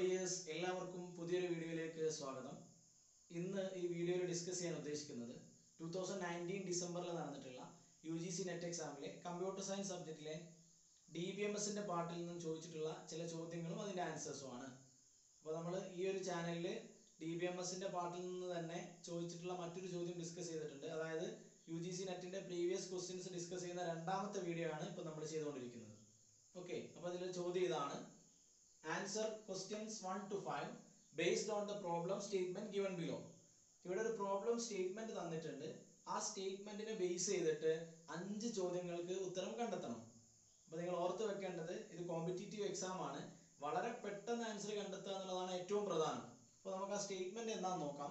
Dears എല്ലാവർക്കും പുതിയൊരു വീഡിയോയിലേക്ക് സ്വാഗതം ഇന്ന് ഈ വീഡിയോയിൽ ഡിസ്കസ് ചെയ്യാൻ ഉദ്ദേശിക്കുന്നത് ടൂ തൗസൻഡ് നയൻറ്റീൻ ഡിസംബറിൽ നടന്നിട്ടുള്ള യു ജി സി നെറ്റ് എക്സാമിലെ കമ്പ്യൂട്ടർ സയൻസ് സബ്ജക്റ്റിലെ ഡി ബി എം എസിൻ്റെ പാർട്ടിൽ നിന്നും ചോദിച്ചിട്ടുള്ള ചില ചോദ്യങ്ങളും അതിൻ്റെ ആൻസേഴ്സും ആണ് അപ്പോൾ നമ്മൾ ഈ ഒരു ചാനലിൽ ഡി ബി എം എസിൻ്റെ പാർട്ടിൽ നിന്ന് തന്നെ ചോദിച്ചിട്ടുള്ള മറ്റൊരു ചോദ്യം ഡിസ്കസ് ചെയ്തിട്ടുണ്ട് അതായത് യു ജി സി നെറ്റിൻ്റെ പ്രീവിയസ് ക്വസ്റ്റ്യൻസ് ഡിസ്കസ് ചെയ്യുന്ന രണ്ടാമത്തെ വീഡിയോ ആണ് ഇപ്പോൾ നമ്മൾ ചെയ്തുകൊണ്ടിരിക്കുന്നത് ഓക്കെ അപ്പോൾ അതിൽ ചോദ്യം ഇതാണ് answer questions one two five based on the problem statement given below ഇവിടെ ഒരു പ്രോബ്ലം സ്റ്റേറ്റ്മെന്റ് തന്നിട്ടുണ്ട് ആ സ്റ്റേറ്റ്മെന്റിനെ ബേസ് ചെയ്തിട്ട് അഞ്ച് ചോദ്യങ്ങൾക്ക് ഉത്തരം കണ്ടെത്തണം അപ്പോൾ നിങ്ങൾ ഓർത്ത് വെക്കേണ്ടത് ഇത് കോമ്പറ്റീറ്റീവ് എക്സാം ആണ് വളരെ പെട്ടെന്ന് ആൻസർ കണ്ടെത്തുക എന്നുള്ളതാണ് ഏറ്റവും പ്രധാനം അപ്പോൾ നമുക്ക് ആ സ്റ്റേറ്റ്മെന്റ് എന്താണെന്ന് നോക്കാം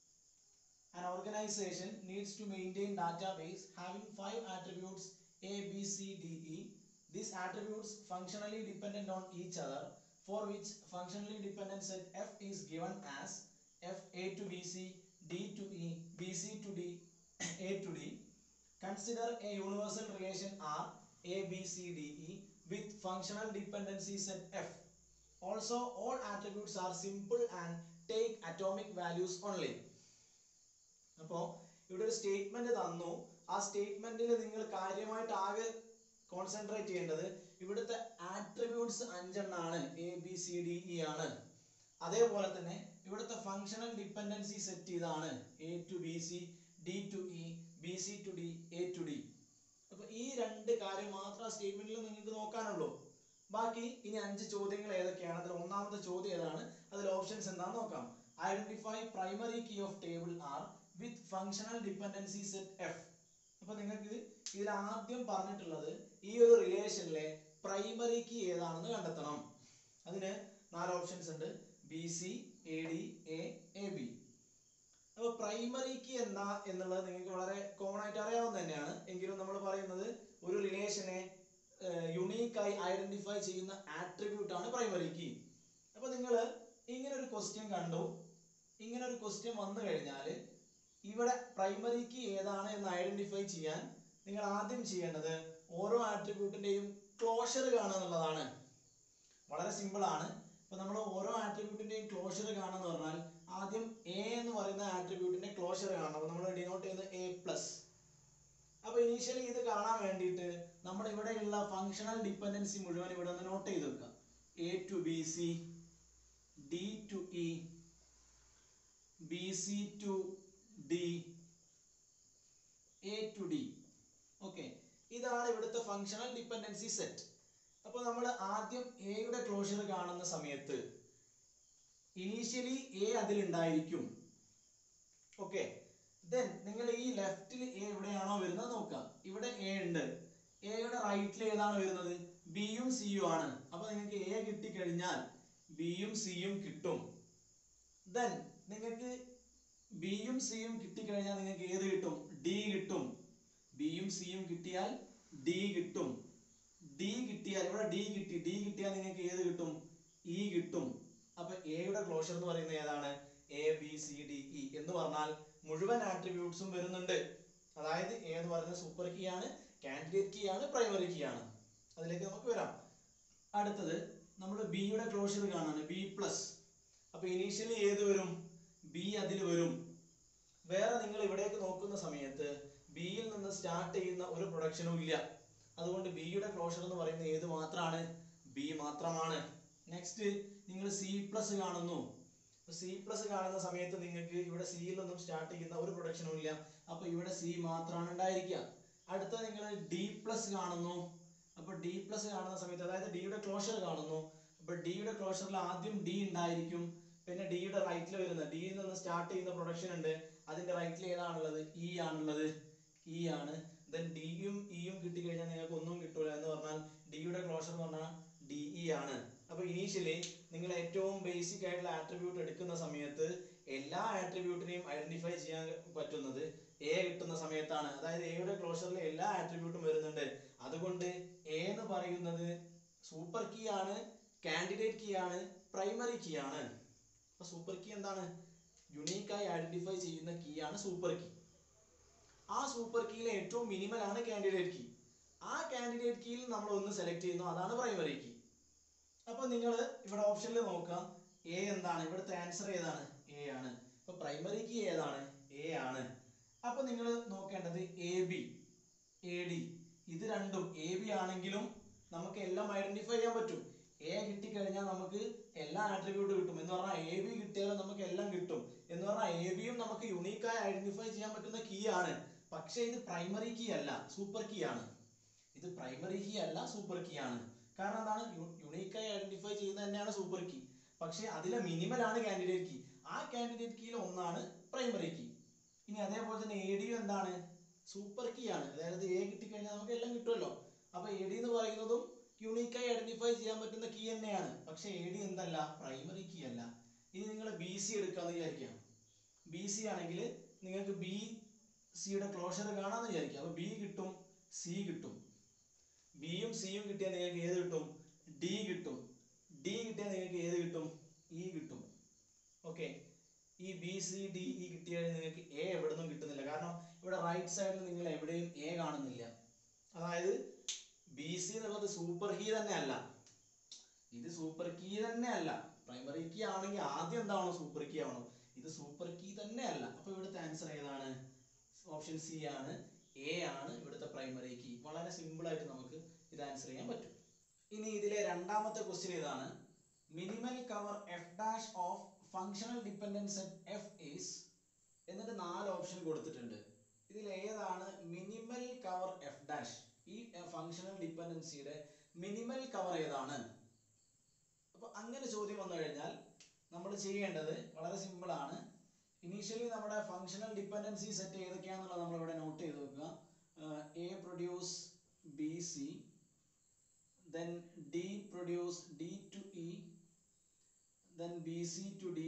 An organization needs to maintain database having five attributes A, B, C, D, E. These attributes functionally dependent on each other, for which functionally dependent set F is given as F A to BC, D to E, BC to D, A to D. Consider a universal relation R, A, B, C, D, E with functional dependency set F. Also, all attributes are simple and take atomic values only. അപ്പോൾ ഇവിടെ ഒരു statement തന്നു ആ സ്റ്റേറ്റ്മെന്റിൽ നിങ്ങൾ കാര്യമായിട്ട് ആകെ concentrate ചെയ്യേണ്ടത് ഇവിടുത്തെ ആട്രിബ്യൂട്ട്സ് അഞ്ചെണ്ണാണ് A B C D E ആണ് അതേപോലെ തന്നെ ഇവിടുത്തെ ഫങ്ഷണൽ ഡിപ്പെൻഡൻസി സെറ്റ് ഇതാണ് A to B C D to E B C to D A to D അപ്പൊ ഈ രണ്ട് കാര്യം മാത്രം ആ സ്റ്റേറ്റ്മെന്റിൽ നിങ്ങൾക്ക് നോക്കാനുള്ളൂ ബാക്കി ഇനി അഞ്ച് ചോദ്യങ്ങൾ ഏതൊക്കെയാണ് അതിൽ ഒന്നാമത്തെ ചോദ്യം ഏതാണ് അതിൽ ഓപ്ഷൻസ് എന്താണെന്ന് നോക്കാം identify primary key of table R with functional dependency set F അപ്പൊ നിങ്ങൾക്ക് ഇതിൽ ആദ്യം പറഞ്ഞിട്ടുള്ളത് ഈ ഒരു റിലേഷനിലെ പ്രൈമറി കീ ഏതാണെന്ന് കണ്ടെത്തണം അതിന് നാല് ഓപ്ഷൻസ് ഉണ്ട് B C A D A A B അപ്പൊ പ്രൈമറി കീ എന്താ എന്നുള്ളത് നിങ്ങൾക്ക് വളരെ കോമൺ ആയിട്ട് അറിയാവുന്ന തന്നെയാണ് എങ്കിലും നമ്മൾ പറയുന്നത് ഒരു റിലേഷനെ യുണീക്കായി ഐഡന്റിഫൈ ചെയ്യുന്ന ആട്രിബ്യൂട്ട് ആണ് പ്രൈമറി കീ അപ്പൊ നിങ്ങൾ ഇങ്ങനെ ഒരു ക്വസ്റ്റ്യൻ കണ്ടു ഇങ്ങനെ ഒരു ക്വസ്റ്റ്യൻ വന്നു കഴിഞ്ഞാൽ ഇവിടെ പ്രൈമറി കീ ഏതാണ് എന്ന് ഐഡന്റിഫൈ ചെയ്യാൻ നിങ്ങൾ ആദ്യം ചെയ്യേണ്ടത് ഓരോ ആട്രിബ്യൂട്ടിന്റെയും ക്ലോഷർ കാണുക എന്നുള്ളതാണ് വളരെ സിമ്പിൾ ആണ് ഇപ്പൊ നമ്മൾ ഓരോ ആട്രിബ്യൂട്ടിന്റെയും ക്ലോഷർ കാണുക പറഞ്ഞാൽ ആദ്യം എ എന്ന് പറയുന്ന ആട്രിബ്യൂട്ടിന്റെ ക്ലോഷർ കാണണം അപ്പൊ നമ്മൾ ഡിനോട്ട് ചെയ്യുന്നത് എ പ്ലസ് അപ്പൊ ഇനീഷ്യലി ഇത് കാണാൻ വേണ്ടിയിട്ട് നമ്മുടെ ഇവിടെയുള്ള ഫങ്ഷണൽ ഡിപ്പെൻഡൻസി മുഴുവൻ ഇവിടെ ഒന്ന് നോട്ട് ചെയ്ത് വെക്കുക A to B C D to E B C to D A to D okay ഇതാണ് ഇവിടുത്തെ ഫങ്ഷണൽ ഡിപ്പെൻഡൻസി സെറ്റ് അപ്പോൾ നമ്മൾ ആദ്യം എയുടെ ക്ലോഷർ കാണുന്ന സമയത്ത് ഇനീഷ്യലി എ അതിലുണ്ടായിരിക്കും ഓക്കെ ദെൻ നിങ്ങൾ ഈ ലെഫ്റ്റിൽ എ എവിടെയാണോ വരുന്നത് നോക്കുക ഇവിടെ എ ഉണ്ട് എയുടെ റൈറ്റിൽ ഏതാണ് വരുന്നത് ബിയും സിയും ആണ് അപ്പൊ നിങ്ങൾക്ക് എ കിട്ടിക്കഴിഞ്ഞാൽ ബിയും സിയും കിട്ടും ദെൻ നിങ്ങൾക്ക് ബിയും സിയും കിട്ടിക്കഴിഞ്ഞാൽ നിങ്ങൾക്ക് ഏത് കിട്ടും ഡി കിട്ടും ബിയും സിയും കിട്ടിയാൽ ഡി കിട്ടും ഡി കിട്ടിയാൽ ഇവിടെ ഡി കിട്ടി ഡി കിട്ടിയാൽ നിങ്ങൾക്ക് ഏത് കിട്ടും ഇ കിട്ടും അപ്പൊ എയുടെ ക്ലോഷർ എന്ന് പറയുന്നത് ഏതാണ് A B C D E എന്ന് പറഞ്ഞാൽ മുഴുവൻ ആട്രിബ്യൂട്ട്സും വരുന്നുണ്ട് അതായത് എ എന്ന് പറയുന്നത് സൂപ്പർ കീ ആണ് കാൻഡിഡേറ്റ് കീ ആണ് പ്രൈമറി കീ ആണ് അതിലേക്ക് നമുക്ക് വരാം അടുത്തത് നമ്മൾ ബിയുടെ ക്ലോഷർ കാണാണ് ബി പ്ലസ് അപ്പൊ ഇനീഷ്യലി ഏത് വരും ബി അതിൽ വരും വേറെ നിങ്ങൾ ഇവിടേക്ക് നോക്കുന്ന സമയത്ത് ബിയിൽ നിന്ന് സ്റ്റാർട്ട് ചെയ്യുന്ന ഒരു പ്രൊഡക്ഷനും ഇല്ല അതുകൊണ്ട് ബിയുടെ ക്ലോഷർ എന്ന് പറയുന്നത് ഏത് മാത്രമാണ് ബി മാത്രമാണ് നെക്സ്റ്റ് നിങ്ങൾ സി പ്ലസ് കാണുന്നു സി പ്ലസ് കാണുന്ന സമയത്ത് നിങ്ങൾക്ക് ഇവിടെ സിയിൽ നിന്നും സ്റ്റാർട്ട് ചെയ്യുന്ന ഒരു പ്രൊഡക്ഷനും ഇല്ല അപ്പൊ ഇവിടെ സി മാത്രമാണ് ഉണ്ടായിരിക്കുക അടുത്ത നിങ്ങൾ ഡി പ്ലസ് കാണുന്നു അപ്പൊ ഡി പ്ലസ് കാണുന്ന സമയത്ത് അതായത് ഡിയുടെ ക്ലോഷർ കാണുന്നു അപ്പൊ ഡിയുടെ ക്ലോഷറിൽ ആദ്യം ഡി ഉണ്ടായിരിക്കും പിന്നെ ഡിയുടെ റൈറ്റിൽ വരുന്ന ഡിയിൽ നിന്ന് സ്റ്റാർട്ട് ചെയ്യുന്ന പ്രൊഡക്ഷൻ ഉണ്ട് അതിന്റെ റൈറ്റിൽ ഏതാണുള്ളത് ഇ ആണുള്ളത് ഇ ആണ് ദെൻ ഡിയും ഇയും കിട്ടിക്കഴിഞ്ഞാൽ നിങ്ങൾക്ക് ഒന്നും കിട്ടൂല എന്ന് പറഞ്ഞാൽ ഡിയുടെ ക്ലോഷർ എന്ന് പറഞ്ഞാൽ ഡി ഇ ആണ് അപ്പൊ ഇനീഷ്യലി നിങ്ങൾ ഏറ്റവും ബേസിക് ആയിട്ടുള്ള ആട്രിബ്യൂട്ട് എടുക്കുന്ന സമയത്ത് എല്ലാ ആട്രിബ്യൂട്ടിനെയും ഐഡന്റിഫൈ ചെയ്യാൻ പറ്റുന്നത് എ കിട്ടുന്ന സമയത്താണ് അതായത് എയുടെ ക്ലോഷറിൽ എല്ലാ ആട്രിബ്യൂട്ടും വരുന്നുണ്ട് അതുകൊണ്ട് എ എന്ന് പറയുന്നത് സൂപ്പർ കീ ആണ് കാൻഡിഡേറ്റ് കീ ആണ് പ്രൈമറി കീ ആണ് അപ്പൊ സൂപ്പർ കീ എന്താണ് യുണീക്കായി ഐഡന്റിഫൈ ചെയ്യുന്ന കീ ആണ് സൂപ്പർ കീ ആ സൂപ്പർ കീയിലെ ഏറ്റവും മിനിമൽ ആണ് കാൻഡിഡേറ്റ് കീ ആ കാൻഡിഡേറ്റ് കീയിൽ നമ്മൾ ഒന്ന് സെലക്ട് ചെയ്യുന്നു അതാണ് പ്രൈമറി കീ അപ്പൊ നിങ്ങൾ ഇവിടെ ഓപ്ഷനിൽ നോക്കാം എ എന്താണ് ഇവിടുത്തെ ആൻസർ ഏതാണ് എ ആണ് അപ്പൊ പ്രൈമറി കീ ഏതാണ് എ ആണ് അപ്പൊ നിങ്ങൾ നോക്കേണ്ടത് എ ബി എ ഡി ഇത് രണ്ടും എ ബി ആണെങ്കിലും നമുക്ക് എല്ലാം ഐഡന്റിഫൈ ചെയ്യാൻ പറ്റും എ കിട്ടിക്കഴിഞ്ഞാൽ നമുക്ക് എല്ലാ ആട്രിബ്യൂട്ടും കിട്ടും എന്ന് പറഞ്ഞാൽ എ ബി കിട്ടിയാലും നമുക്ക് എല്ലാം കിട്ടും എന്ന് പറഞ്ഞാൽ എ ബിയും നമുക്ക് യുണീക്കായി ഐഡന്റിഫൈ ചെയ്യാൻ പറ്റുന്ന കീ ആണ് പക്ഷേ ഇത് പ്രൈമറി കീ അല്ല സൂപ്പർ കീ ആണ് ഇത് പ്രൈമറി കീ അല്ല സൂപ്പർ കീ ആണ് കാരണം എന്താണ് യുണീക്കായി ഐഡന്റിഫൈ ചെയ്യുന്നത് തന്നെയാണ് സൂപ്പർ കീ പക്ഷേ അതിലെ മിനിമൽ ആണ് കാൻഡിഡേറ്റ് കീ ആ കാൻഡിഡേറ്റ് കീയിൽ ഒന്നാണ് പ്രൈമറി കീ ഇനി അതേപോലെ തന്നെ എ ഡിയും എന്താണ് സൂപ്പർ കീ ആണ് അതായത് എ കിട്ടിക്കഴിഞ്ഞാൽ നമുക്ക് എല്ലാം കിട്ടുമല്ലോ അപ്പൊ എ ഡി എന്ന് പറയുന്നതും യുണീക്കായി ഐഡന്റിഫൈ ചെയ്യാൻ പറ്റുന്ന കീ തന്നെയാണ് പക്ഷെ എ ഡി എന്തല്ല പ്രൈമറി കീ അല്ല ഇനി നിങ്ങൾ ബി സി എടുക്കാന്ന് വിചാരിക്കാം ബി സി ആണെങ്കിൽ നിങ്ങൾക്ക് ബി സിയുടെ ക്ലോഷർ കാണാന്ന് വിചാരിക്കാം അപ്പൊ ബി കിട്ടും സി കിട്ടും ബിയും സിയും കിട്ടിയാൽ നിങ്ങൾക്ക് ഏത് കിട്ടും ഡി കിട്ടും ഡി കിട്ടിയാൽ നിങ്ങൾക്ക് ഏത് കിട്ടും ഇ കിട്ടും ഓക്കെ ഈ ബി സി ഡി ഇ കിട്ടിയാൽ നിങ്ങൾക്ക് എ എവിടെ നിന്നും കിട്ടുന്നില്ല കാരണം ഇവിടെ റൈറ്റ് സൈഡിൽ നിങ്ങൾ എവിടെയും എ കാണുന്നില്ല അതായത് ബി സി എന്നുള്ളത് സൂപ്പർ കീ തന്നെ അല്ല ഇത് സൂപ്പർ കീ തന്നെ അല്ല പ്രൈമറി കീ ആണെങ്കിൽ ആദ്യം എന്താണോ സൂപ്പർ കീ ആവണം ഇത് സൂപ്പർ കീ തന്നെ അല്ല അപ്പൊ ഇവിടുത്തെ ആൻസർ ഏതാണ് ഓപ്ഷൻ സി ആണ് എ ആണ് ഇവിടുത്തെ പ്രൈമറി കീ വളരെ സിമ്പിൾ ആയിട്ട് നമുക്ക് ഇത് ആൻസർ ചെയ്യാൻ പറ്റും ഇനി ഇതിലെ രണ്ടാമത്തെ ക്വസ്റ്റ്യൻ ഇതാണ് minimal cover F dash of functional dependence set F is എന്നിട്ട് നാല് ഓപ്ഷൻ കൊടുത്തിട്ടുണ്ട് ഇതിൽ ഏതാണ് മിനിമൽ കവർ എഫ് ഡാഷ് ഈ ഫങ്ഷണൽ ഡിപ്പെൻഡൻസിയുടെ മിനിമൽ കവർ ഏതാണ് അപ്പൊ അങ്ങനെ ചോദ്യം വന്നു കഴിഞ്ഞാൽ നമ്മൾ ചെയ്യേണ്ടത് വളരെ സിമ്പിൾ ആണ് ഇനീഷ്യലി നമ്മുടെ ഫങ്ഷണൽ ഡിപ്പെൻഡൻസി സെറ്റ് ഏതൊക്കെയാണെന്നുള്ളത് നമ്മൾ ഇവിടെ നോട്ട് ചെയ്ത് വെക്കുക A produce B C then D produce D to E, then BC to D,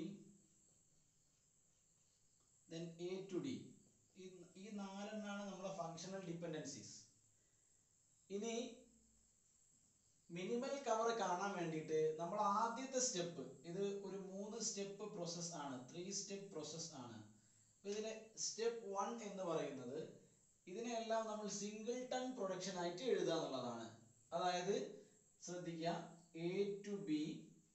then A to D. ഈ ഈ നാലെണ്ണാണ് നമ്മളെ ഫങ്ഷണൽ ഡിപ്പെൻഡൻസീസ് ഇനി മിനിമൽ കവർ കാണാൻ വേണ്ടിയിട്ട് നമ്മൾ ആദ്യത്തെ സ്റ്റെപ്പ് ഇത് ഒരു മൂന്ന് സ്റ്റെപ്പ് പ്രോസസ് ആണ് ത്രീ സ്റ്റെപ്പ് പ്രോസസ് ആണ് അപ്പൊ ഇതിലെ സ്റ്റെപ്പ് വൺ എന്ന് പറയുന്നത് ഇതിനെല്ലാം നമ്മൾ സിംഗിൾ ടൺ പ്രൊഡക്ഷൻ ആയിട്ട് എഴുതുക എന്നുള്ളതാണ് അതായത് ശ്രദ്ധിക്കുക A to B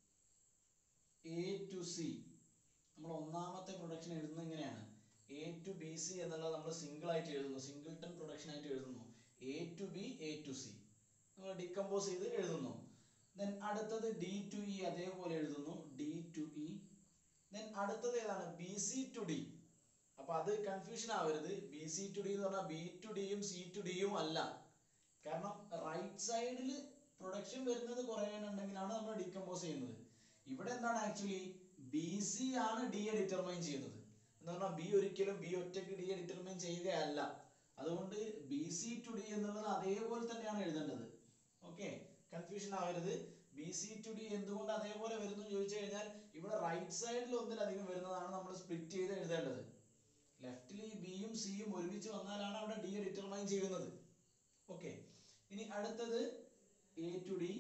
A to C നമ്മൾ ഒന്നാമത്തെ പ്രൊഡക്ഷൻ എഴുതുന്നത് ഇങ്ങനെയാണ് എ ടു ബി സി എന്നുള്ളത് നമ്മൾ സിംഗിൾ ആയിട്ട് എഴുതുന്നു സിംഗിൾ ടൺ പ്രൊഡക്ഷൻ ആയിട്ട് എഴുതുന്നു A to B A to C നമ്മൾ ഡിക്കമ്പോസ് ചെയ്ത് എഴുതുന്നു ദെൻ അടുത്തത് ഡി ടു ഇ അതേപോലെ എഴുതുന്നു ഡി ടു ഇ ദെൻ അടുത്തത് ഏതാണ് ബി സി ടു ഡി അപ്പൊ അത് കൺഫ്യൂഷൻ ആവരുത് ബി സി ടു ഡി എന്ന് പറഞ്ഞാൽ ബി ടു ഡിയും സി ടു ഡിയും അല്ല കാരണം റൈറ്റ് സൈഡിൽ പ്രൊഡക്ഷൻ വരുന്നത് കുറേ ഉണ്ടെങ്കിലാണ് നമ്മൾ ഡിക്കമ്പോസ് ചെയ്യുന്നത് ഇവിടെ എന്താണ് ആക്ച്വലി ബി സി ആണ് ഡി എ ഡിറ്റർമൈൻ ചെയ്യുന്നത് എന്ന് പറഞ്ഞാൽ ബി ഒരിക്കലും ബി ഒറ്റയ്ക്ക് ഡി എ ഡിറ്റർമൈൻ ചെയ്യുകയല്ല അതുകൊണ്ട് ബി സി ടു ഡി എന്നുള്ളത് അതേപോലെ തന്നെയാണ് എഴുതേണ്ടത് ഓക്കെ കൺഫ്യൂഷൻ ആവരുത് ബി സി ടു ഡി എന്തുകൊണ്ട് അതേപോലെ വരുന്നു എന്ന് ചോദിച്ചു കഴിഞ്ഞാൽ ഇവിടെ റൈറ്റ് സൈഡിൽ ഒന്നിലധികം വരുന്നതാണ് നമ്മൾ സ്പ്ലിറ്റ് ചെയ്ത് എഴുതേണ്ടത് ലെഫ്റ്റിൽ ഈ ബിയും സിയും ഒരുമിച്ച് വന്നാലാണ് അവിടെ ഡി എ ഡിറ്റർമൈൻ ചെയ്യുന്നത് ഓക്കെ ഇനി അടുത്തത് എ ടു ഡി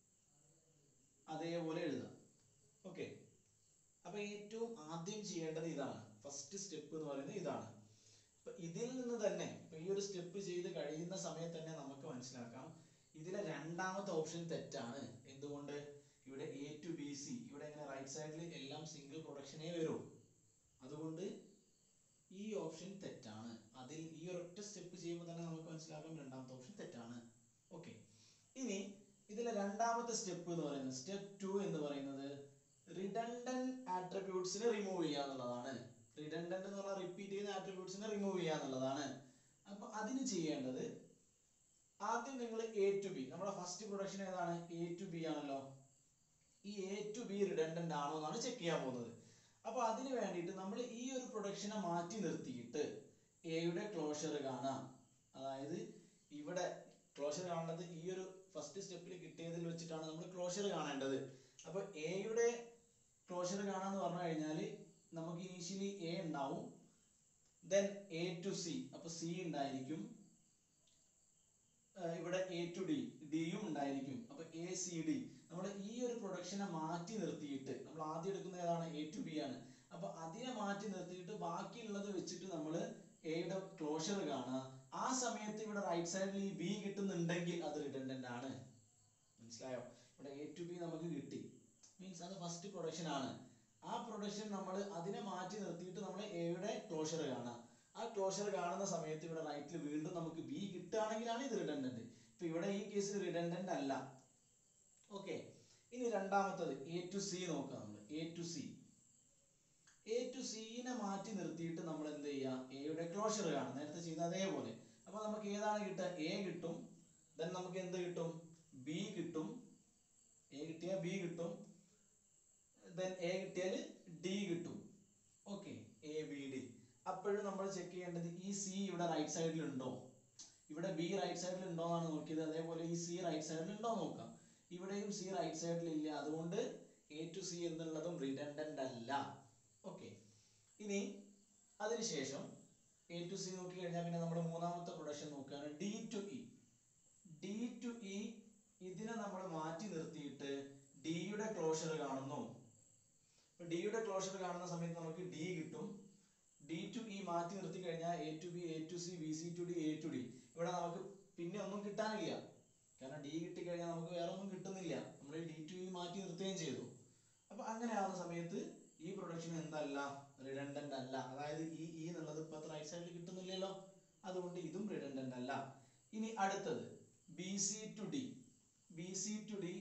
അതേപോലെ എഴുതാം ഓക്കെ അപ്പൊ ഏറ്റവും ആദ്യം ചെയ്യേണ്ടത് ഇതാണ് ഫസ്റ്റ് സ്റ്റെപ്പ് എന്ന് പറയുന്നത് ഇതാണ് അപ്പൊ ഇതിൽ നിന്ന് തന്നെ ഇപ്പൊ ഈ ഒരു സ്റ്റെപ്പ് ചെയ്ത് കഴിയുന്ന സമയത്ത് തന്നെ നമുക്ക് മനസ്സിലാക്കാം ഇതിലെ രണ്ടാമത്തെ ഓപ്ഷൻ തെറ്റാണ് എന്തുകൊണ്ട് ഇവിടെ എ ടു ബി സി ഇവിടെ ഇങ്ങനെ റൈറ്റ് സൈഡിൽ എല്ലാം സിംഗിൾ പ്രൊഡക്ഷനേ വരൂ അതുകൊണ്ട് ഈ ഓപ്ഷൻ തെറ്റാണ് അതിൽ ഈ ഒരൊറ്റ സ്റ്റെപ്പ് ചെയ്യുമ്പോൾ തന്നെ നമുക്ക് മനസ്സിലാക്കാം രണ്ടാമത്തെ ഓപ്ഷൻ തെറ്റാണ് ഓക്കെ ഇനി ഇതിലെ രണ്ടാമത്തെ സ്റ്റെപ്പ് എന്ന് പറയുന്നത് സ്റ്റെപ്പ് ടു എന്ന് പറയുന്നത് റിഡൻഡന്റ് ആട്രിബ്യൂട്ട്സിനെ റിമൂവ് ചെയ്യുക എന്നുള്ളതാണ് റിഡൻഡന്റ് എന്ന് പറഞ്ഞാൽ റിപ്പീറ്റ് ചെയ്യുന്ന ആട്രിബ്യൂട്ട്സിനെ റിമൂവ് ചെയ്യുക എന്നുള്ളതാണ് അപ്പൊ അതിന് ചെയ്യേണ്ടത് ആദ്യം നിങ്ങൾ എ ടു ബി നമ്മുടെ ഫസ്റ്റ് പ്രൊഡക്ഷൻ ഏതാണ് എ ടു ബി ആണല്ലോ ഈ എ ടു ബി റിഡൻഡന്റ് ആണോ എന്നാണ് ചെക്ക് ചെയ്യാൻ പോകുന്നത് അപ്പൊ അതിന് വേണ്ടിയിട്ട് നമ്മൾ ഈ ഒരു പ്രൊഡക്ഷനെ മാറ്റി നിർത്തിയിട്ട് എയുടെ ക്ലോഷർ കാണാം അതായത് ഇവിടെ ക്ലോഷർ കാണേണ്ടത് ഈ ഒരു ഫസ്റ്റ് സ്റ്റെപ്പിൽ കിട്ടിയതിൽ വെച്ചിട്ടാണ് നമ്മൾ ക്ലോഷർ കാണേണ്ടത് അപ്പൊ എയുടെ ക്ലോഷർ കാണാന്ന് പറഞ്ഞു കഴിഞ്ഞാൽ നമുക്ക് ഇനീഷ്യലി എ ഉണ്ടാവും ദെൻ എ ടു സി അപ്പൊ സി ഉണ്ടായിരിക്കും ഏർ ഇവിടെ എ ടു ഡി ഡിയും ഉണ്ടായിരിക്കും അപ്പൊ എ സി ഡി നമ്മൾ ഈ ഒരു പ്രൊഡക്ഷനെ മാറ്റി നിർത്തിയിട്ട് നമ്മൾ ആദ്യം എടുക്കുന്ന ഏതാണ് എ ടു ബി ആണ് അപ്പൊ അതിനെ മാറ്റി നിർത്തിയിട്ട് ബാക്കിയുള്ളത് വെച്ചിട്ട് നമ്മൾ എയുടെ ക്ലോഷർ കാണുക ആ സമയത്ത് ഇവിടെ റൈറ്റ് സൈഡിൽ ഈ ബി കിട്ടുന്നുണ്ടെങ്കിൽ അത് റിഡൻഡന്റ് ആണ് മനസ്സിലായോ ഇവിടെ എ ടു ബി നമുക്ക് കിട്ടി മീൻസ് അത് ഫസ്റ്റ് പ്രൊഡക്ഷൻ ആണ് ആ പ്രൊഡക്ഷൻ നമ്മൾ അതിനെ മാറ്റി നിർത്തിയിട്ട് നമ്മൾ എയുടെ ക്ലോഷർ കാണാം ആ ക്ലോഷർ കാണുന്ന സമയത്ത് ഇവിടെ റൈറ്റിൽ വീണ്ടും നമുക്ക് ബി കിട്ടുകയാണെങ്കിലാണ് ഇത് റിഡൻഡന്റ് ഇപ്പൊ ഇവിടെ ഈ കേസിൽ റിഡൻഡന്റ് അല്ല ഓക്കെ ഇനി രണ്ടാമത്തത് എ ടു സി നോക്കാം നമ്മൾ A to C A to സിനെ മാറ്റി നിർത്തിയിട്ട് നമ്മൾ എന്ത് ചെയ്യുക എയുടെ ക്ലോഷർ കാണും നേരത്തെ ചെയ്ത അതേപോലെ അപ്പൊ നമുക്ക് ഏതാണ് കിട്ടുക എ കിട്ടും ദെൻ നമുക്ക് എന്ത് കിട്ടും ബി കിട്ടും എ കിട്ടിയാൽ ബി കിട്ടും ദെൻ എ കിട്ടിയാൽ ഡി കിട്ടും ഓക്കെ എ ബി ഡി അപ്പോഴും നമ്മൾ ചെക്ക് ചെയ്യേണ്ടത് ഈ സി ഇവിടെ റൈറ്റ് സൈഡിൽ ഉണ്ടോ ഇവിടെ ബി റൈറ്റ് സൈഡിൽ ഉണ്ടോ എന്നാണ് നോക്കിയത് അതേപോലെ ഈ സി റൈറ്റ് സൈഡിൽ ഉണ്ടോ നോക്കാം ഇവിടെയും സി റൈറ്റ് സൈഡിൽ ഇല്ല അതുകൊണ്ട് എ ടു സി എന്നുള്ളതും റിഡൻഡന്റ് അല്ല ഓക്കെ ഇനി അതിനുശേഷം എ ടു സി നോക്കി കഴിഞ്ഞാൽ പിന്നെ നമ്മുടെ മൂന്നാമത്തെ പ്രൊഡക്ഷൻ നോക്കുകയാണ് D to E D to E ഇതിനെ നമ്മൾ മാറ്റി നിർത്തിയിട്ട് ഡിയുടെ ക്ലോഷർ കാണുന്നു ഡിയുടെ ക്ലോഷർ കാണുന്ന സമയത്ത് നമുക്ക് ഡി കിട്ടും ഡി ടു ഇ മാറ്റി നിർത്തി കഴിഞ്ഞാൽ A to B A to C B C to D A to D ഇവിടെ നമുക്ക് പിന്നെ ഒന്നും കിട്ടാനില്ല കാരണം ഡി കിട്ടിക്കഴിഞ്ഞാൽ നമുക്ക് വേറെ ഒന്നും കിട്ടുന്നില്ല നമ്മൾ ഡി ടു ഇ മാറ്റി നിർത്തുകയും ചെയ്തു അപ്പൊ അങ്ങനെ ആവുന്ന സമയത്ത് ഈ പ്രൊഡക്ഷൻ എന്തല്ല റിഡൻഡന്റ് അല്ല അതായത് ഈ ഇ എന്നുള്ളത് ഇപ്പൊ റൈറ്റ് സൈഡിൽ കിട്ടുന്നില്ലല്ലോ അതുകൊണ്ട് ഇതും റിഡൻഡന്റ് അല്ല ഇനി അടുത്തത് B C to D B C to D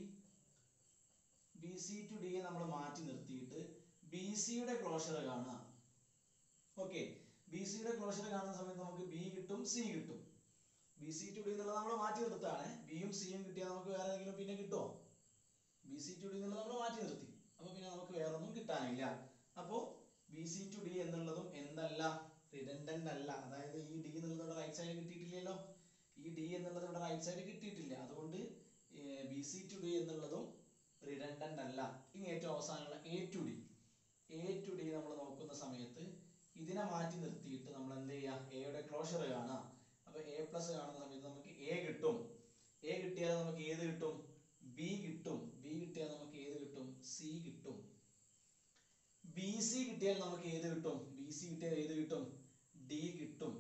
B C to ഡിയെ നമ്മൾ മാറ്റി നിർത്തിയിട്ട് ബി സിയുടെ ക്ലോഷർ കാണുക ഓക്കെ ബി സിയുടെ ക്ലോഷർ കാണുന്ന സമയത്ത് നമുക്ക് ബി കിട്ടും സി കിട്ടും ബി സി ടു ഡി എന്നുള്ളത് നമ്മൾ മാറ്റി നിർത്താണ് ബിയും സിയും കിട്ടിയാൽ നമുക്ക് വേറെ ഏതെങ്കിലും പിന്നെ കിട്ടുമോ ബി സി ടു ഡി എന്നുള്ളത് നമ്മൾ മാറ്റി നിർത്തി അപ്പൊ പിന്നെ നമുക്ക് വേറെ ഒന്നും കിട്ടാനില്ല അപ്പോ ബി സി ടു ഡി എന്നുള്ളതും എന്തല്ല റിഡൻഡന്റ് അല്ല അതായത് ഈ ഡി എന്നുള്ളത് ഇവിടെ റൈറ്റ് സൈഡ് കിട്ടിയിട്ടില്ലല്ലോ ഈ ഡി എന്നുള്ളത് ഇവിടെ റൈറ്റ് സൈഡ് കിട്ടിയിട്ടില്ല അതുകൊണ്ട് ബി സി ടു ഡി എന്നുള്ളതും റിഡൻഡന്റ് അല്ല ഇനി ഏറ്റവും അവസാനമുള്ള A to D A to D നമ്മൾ നോക്കുന്ന സമയത്ത് ഇതിനെ മാറ്റി നിർത്തിയിട്ട് നമ്മൾ എന്ത് ചെയ്യുക എയുടെ ക്ലോഷർ കാണാം അപ്പൊ എ പ്ലസ് കാണുന്ന സമയത്ത് നമുക്ക് എ കിട്ടും എ കിട്ടിയാൽ നമുക്ക് ഏത് കിട്ടും ബി കിട്ടും ബി കിട്ടിയാൽ നമുക്ക് ഏത് കിട്ടും സി കിട്ടും ബി സി കിട്ടിയാൽ നമുക്ക് ഏത് കിട്ടും ബി സി കിട്ടിയാൽ ഏത് കിട്ടും ഡി കിട്ടും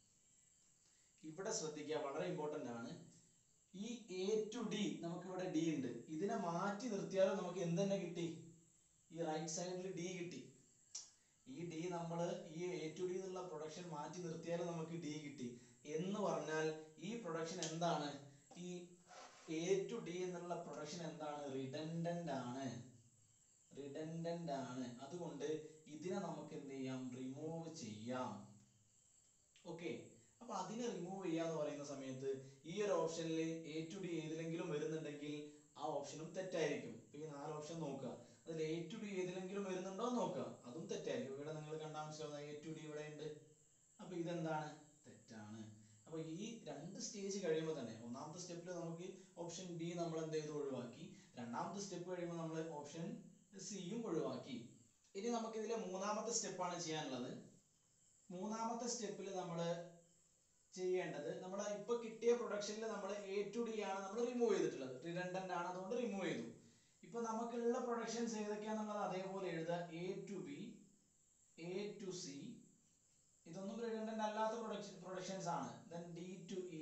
ഇവിടെ ശ്രദ്ധിക്കുക വളരെ ഇമ്പോർട്ടന്റ് ആണ് ഈ എ ടു ഡി നമുക്ക് ഇവിടെ ഡി ഉണ്ട് ഇതിനെ മാറ്റി നിർത്തിയാലും നമുക്ക് എന്ത് തന്നെ കിട്ടി ഈ റൈറ്റ് സൈഡിൽ ഡി കിട്ടി ഈ ഡി നമ്മൾ ഈ എ ടു ഡി എന്നുള്ള പ്രൊഡക്ഷൻ മാറ്റി നിർത്തിയാലും നമുക്ക് ഡി കിട്ടി എന്ന് പറഞ്ഞാൽ ഈ പ്രൊഡക്ഷൻ എന്താണ് ഈ എ ടു ഡി എന്നുള്ള പ്രൊഡക്ഷൻ എന്താണ് റിഡൻഡന്റ് ആണ് റിഡൻഡന്റ് ആണ് അതുകൊണ്ട് ഇതിനെ നമുക്ക് എന്ത് ചെയ്യാം റിമൂവ് ചെയ്യാം ഓക്കെ അപ്പൊ അതിനെ റിമൂവ് ചെയ്യാന്ന് പറയുന്ന സമയത്ത് ഈ ഒരു ഓപ്ഷനിൽ എ ടു ഡി ഏതിലെങ്കിലും വരുന്നുണ്ടെങ്കിൽ ആ ഓപ്ഷനും തെറ്റായിരിക്കും ഇപ്പൊ ഈ നാല് ഓപ്ഷൻ നോക്കുക അതിൽ എ ടു ഡി ഏതിലെങ്കിലും വരുന്നുണ്ടോ എന്ന് നോക്കുക അതും തെറ്റായിരിക്കും ഇവിടെ നിങ്ങൾ കണ്ടാൽ മനസ്സിലാവുന്ന എ ടു ഡി ഇവിടെ ഉണ്ട് അപ്പൊ ഇതെന്താണ് തെറ്റാണ് അപ്പൊ ഈ രണ്ട് സ്റ്റേജ് കഴിയുമ്പോൾ തന്നെ ഒന്നാമത്തെ സ്റ്റെപ്പിൽ നമുക്ക് ഓപ്ഷൻ ബി നമ്മൾ എന്ത് ചെയ്തു ഒഴിവാക്കി രണ്ടാമത്തെ സ്റ്റെപ്പ് കഴിയുമ്പോൾ നമ്മൾ ഓപ്ഷൻ സിയും ഒഴിവാക്കി ഇനി നമുക്ക് ഇതിലെ മൂന്നാമത്തെ സ്റ്റെപ്പാണ് ചെയ്യാനുള്ളത് മൂന്നാമത്തെ സ്റ്റെപ്പിൽ നമ്മൾ ചെയ്യേണ്ടത് നമ്മൾ ഇപ്പൊ കിട്ടിയ പ്രൊഡക്ഷനിൽ നമ്മൾ എ ടു ഡി ആണ് നമ്മൾ റിമൂവ് ചെയ്തിട്ടുള്ളത് റിഡൻഡന്റ് ആണ് അതുകൊണ്ട് റിമൂവ് ചെയ്തു ഇപ്പൊ നമുക്കുള്ള പ്രൊഡക്ഷൻസ് ഏതൊക്കെയാണെന്നുള്ളത് അതേപോലെ എഴുതുക A to B A to C ഇതൊന്നും റിഡൻഡന്റ് അല്ലാത്ത പ്രൊഡക്ഷൻ പ്രൊഡക്ഷൻസ് ആണ് then D to E